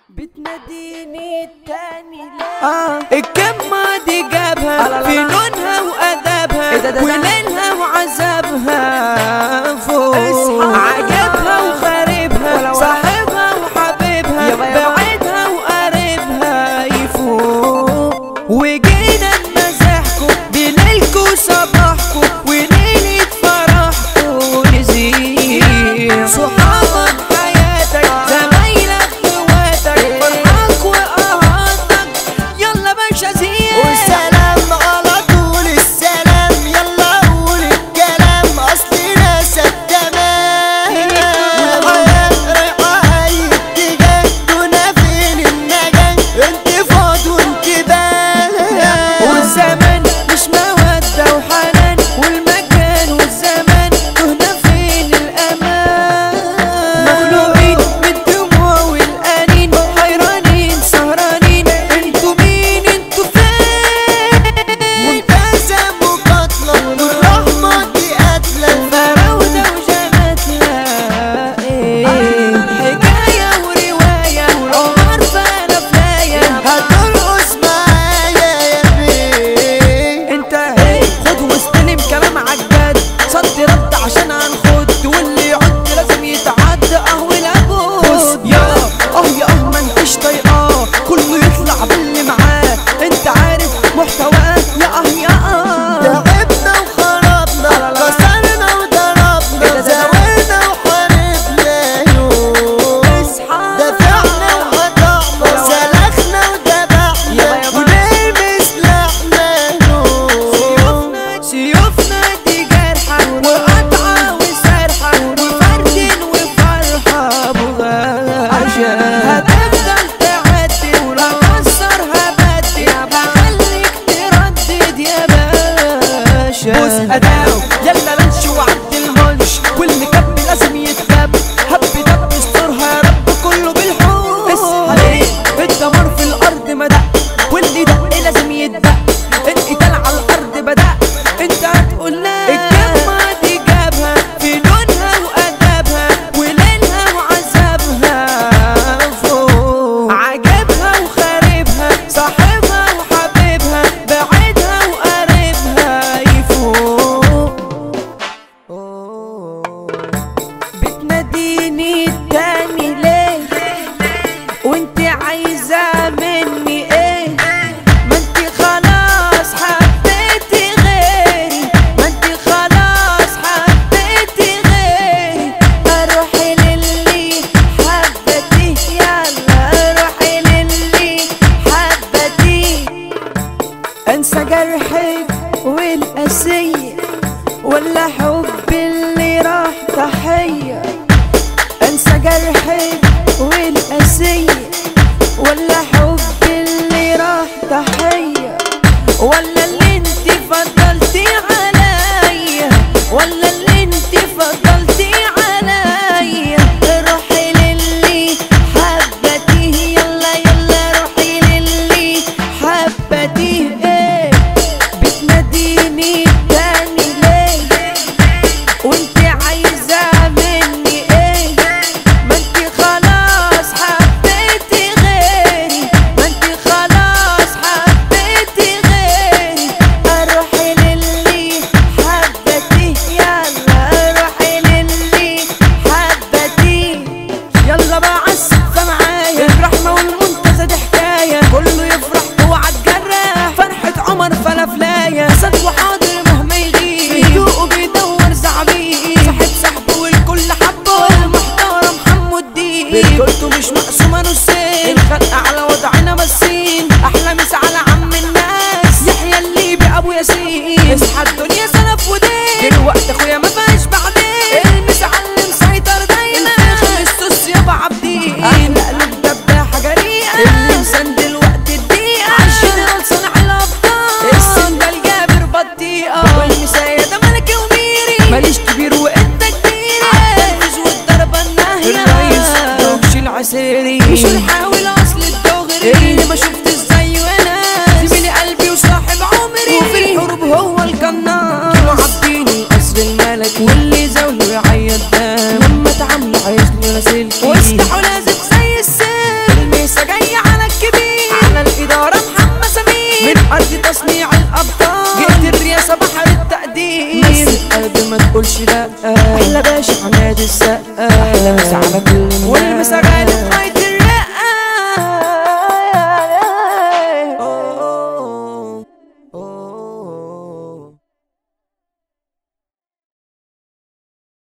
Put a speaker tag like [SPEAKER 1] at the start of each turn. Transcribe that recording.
[SPEAKER 1] بتناديني التاني لا
[SPEAKER 2] آه الكمة دي جابها
[SPEAKER 1] لا لا
[SPEAKER 2] في
[SPEAKER 1] لا.
[SPEAKER 2] لونها وأدابها
[SPEAKER 1] إيه ده ده ده؟
[SPEAKER 2] وليلها وعذابها فوق
[SPEAKER 1] اصحى.
[SPEAKER 2] عجبها وخاربها
[SPEAKER 1] ولا ولا.
[SPEAKER 2] صاحبها وحبيبها
[SPEAKER 1] يابا يابا.
[SPEAKER 2] بعيدها وقريبها يفوق وجينا نمزحكم بليلكوا صباحكم وليلة فرحكم نزيد صحابك حياتك زمايلك اخواتك فرحك وقهاتك يلا باشا زين
[SPEAKER 3] والسلام على طول السلام يلا قول الكلام اصل ناسك تمام والحياة رايحة اي اتجاه دونا فين النجاة انتفاض وانتباه
[SPEAKER 2] والزمن مش مودة وحنان والمكان والزمان تهنا فين الأمان مخلوقين من الدموع والأنين حيرانين سهرانين انتوا مين انتوا فين
[SPEAKER 3] منتزه مقاتلة والرحمة دي قاتلة
[SPEAKER 2] فراودة وجماتها ايه حكاية ورواية عمر فانا فلاية
[SPEAKER 3] هترقص معايا يا بيه
[SPEAKER 2] انت ايه خد واستلم كلام عجاد صد رد عشان هنخد واللي يعد لازم يتعدى اهو الابو بص يا اه يا اه ما انتش طايقاه كله يطلع باللي معاه انت عارف محتواه يا اه يا اه
[SPEAKER 3] تعبنا وخربنا كسرنا وضربنا زاولنا وحاربنا يوم دفعنا وقطعنا سلخنا وذبحنا ونلبس لحنا يوم
[SPEAKER 2] سيوفنا دي جرحة وقطعة وسرحة وفرد وفرحة بغاشة هتفضل تعدي ولو كسر هبدي هخليك تردد يا باشا بوس أداو يلا لنش وعد المنش واللي كب لازم يتكب هب دب استرها يا رب كله بالحب اصحى الدمار في الأرض ما دق واللي دق لازم يتدق القتال على الأرض بدأ انت هتقول لا الجمة دي جابها في لونها وأدابها وليلها وعذابها فوق عجبها وخاربها صاحبها وحبيبها بعيدها وقريبها يفوق بتناديني التاني ليه وانت عايزة مني ايه ما انت خلاص حبيتي غيري ما انت خلاص حبيتي غيري اروحي للي حبتي يلا روحي للي حبتي انسى جرحك والقسية ولا حب اللي راح ضحية انسى جرحك والقسية ولا حب اللي راح ضحية ولا اللي انت فضلتي عليا ولا اللي انت فضلتي عليا روحي للي حبتيه يلا يلا روحي للي حبتيه ايه بتناديني تاني ليه وانت عايزة مني ايه ما انت خلاص حبيتي غيري ما انت خلاص حبيتي غيري اروحي للي حبتي يلا روحي للي حبتي يلا بقى عالسقفة معايا الرحمة والمنتزه دي حكاية كله يفرح اوعى تجرح فرحة عمر فلافلاية صد وحاضر مهما يغيب يدوق بيدور زعبيب صاحب صاحبه والكل حبه المحترم حمو الدين رجولته مش مقسومة نصين الخلق على وضعنا بسين احلى مسا على عم الناس يحيى الليبي ابو ياسين اصحى الدنيا سلف ودين دلوقتي اخويا ما فيهاش بعدين المس على اللي مسيطر دايما الخمس يابا عابدين احلى قلب دباحة جريئة اللي مسندل وقت الدقيقة عالجنرال صنع الابطال السندال جابر بطيئة والمسايا ده ملكي وميري ماليش كبير وانت كبير عالتنفيذ والضربة الناهية الرئيس دوبش العسيري مش الحاول اصل الدغري اللي ما شفت ازاي وانا زميلي قلبي وصاحب عمري وفي الحروب هو القناص كانوا عابدين القصر الملكي واللي زاوله يعيط دم لما تعاملوا عايزني راسلكي وافتحوا لازق زي السيف الميسا ارض تصنيع الابطال جئت الرياسة بحر التقدير بس القلب ما تقولش لا احلى باشا عماد السقا احلى مسا على كل الناس والمسا غالي